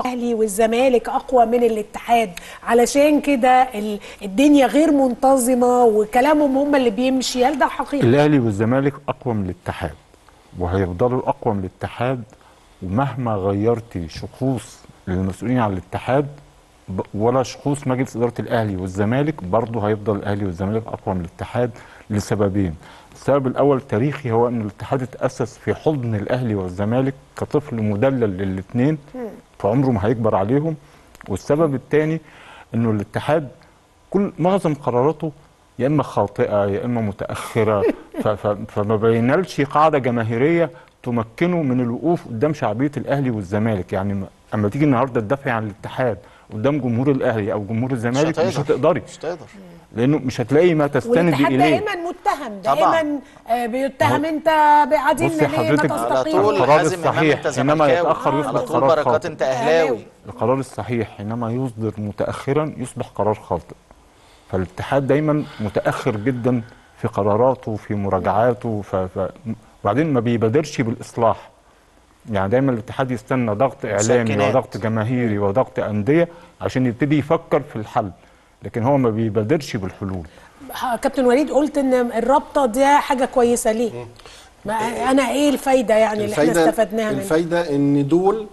الاهلي والزمالك اقوى من الاتحاد علشان كده ال- الدنيا غير منتظمه وكلامهم هم اللي بيمشي هل ده حقيقي الاهلي والزمالك اقوى من الاتحاد وهيفضلوا اقوى من الاتحاد ومهما غيرتي شخوص للمسؤولين عن الاتحاد ب- ولا شخوص مجلس اداره الاهلي والزمالك برضه هيفضل الاهلي والزمالك اقوى من الاتحاد لسببين السبب الاول تاريخي هو ان الاتحاد اتاسس في حضن الاهلي والزمالك كطفل مدلل للاثنين فعمره ما هيكبر عليهم والسبب الثاني انه الاتحاد كل معظم قراراته يا اما خاطئه يا اما متاخره ف- ف- فما بينالش قاعده جماهيريه تمكنه من الوقوف قدام شعبيه الاهلي والزمالك يعني م- اما تيجي النهارده تدافعي عن الاتحاد قدام جمهور الاهلي او جمهور الزمالك مش هتقدري مش هتقدر لانه مش هتلاقي ما تستندي والاتحاد اليه دائما متهم طبعاً. دائما آه، بيتهم هو- انت بعدين بصي ليه ما حضرتك- على تستقيل طول القرار حازم امام الصحيح انت حينما زملكاوي يتأخر على يصبح طول قرار بركات خاطئ. انت اهلاوي القرار الصحيح حينما يصدر متاخرا يصبح قرار خاطئ فالاتحاد دايما متاخر جدا في قراراته في مراجعاته ف... ف... وبعدين ما بيبادرش بالاصلاح يعني دايما الاتحاد يستنى ضغط اعلامي مسكنات. وضغط جماهيري وضغط انديه عشان يبتدي يفكر في الحل لكن هو ما بيبادرش بالحلول ح- كابتن وليد قلت ان الرابطه دي حاجه كويسه ليه ما انا ايه الفايده يعني اللي احنا استفدناها منها الفايده ان دول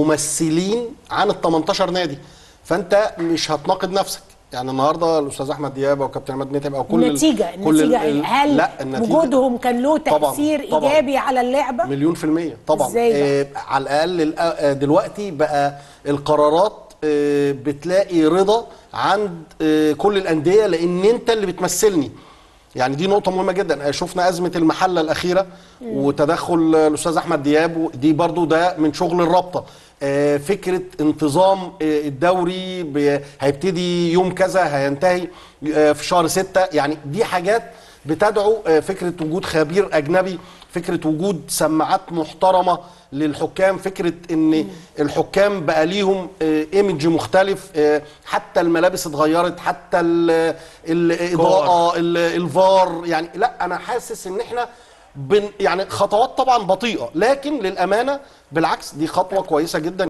ممثلين عن ال 18 نادي فانت مش هتناقض نفسك يعني النهارده الاستاذ احمد دياب او كابتن عماد متعب او كل ال- النتيجه كل ال- النتيجه ال- هل لا النتيجه وجودهم كان له طبعاً، تاثير طبعاً. ايجابي على اللعبه مليون في المية طبعا إزاي بقى؟ آه على الأقل الأ- آه، دلوقتي بقى القرارات آه بتلاقي رضا عند آه كل الأندية لأن أنت اللي بتمثلني يعني دي نقطة مهمة جدا آه، شفنا أزمة المحلة الأخيرة وتدخل آه، الأستاذ أحمد دياب دي برضو ده من شغل الرابطة آه، فكرة انتظام آه، الدوري ب- هيبتدي يوم كذا هينتهي آه، في شهر ستة يعني دي حاجات بتدعو آه، فكره وجود خبير اجنبي فكره وجود سماعات محترمه للحكام فكره ان الحكام بقى ليهم ايمج مختلف آه، حتى الملابس اتغيرت حتى ال- الاضاءه ال- الفار يعني لا انا حاسس ان احنا بن يعني خطوات طبعا بطيئه لكن للامانه بالعكس دي خطوه كويسه جدا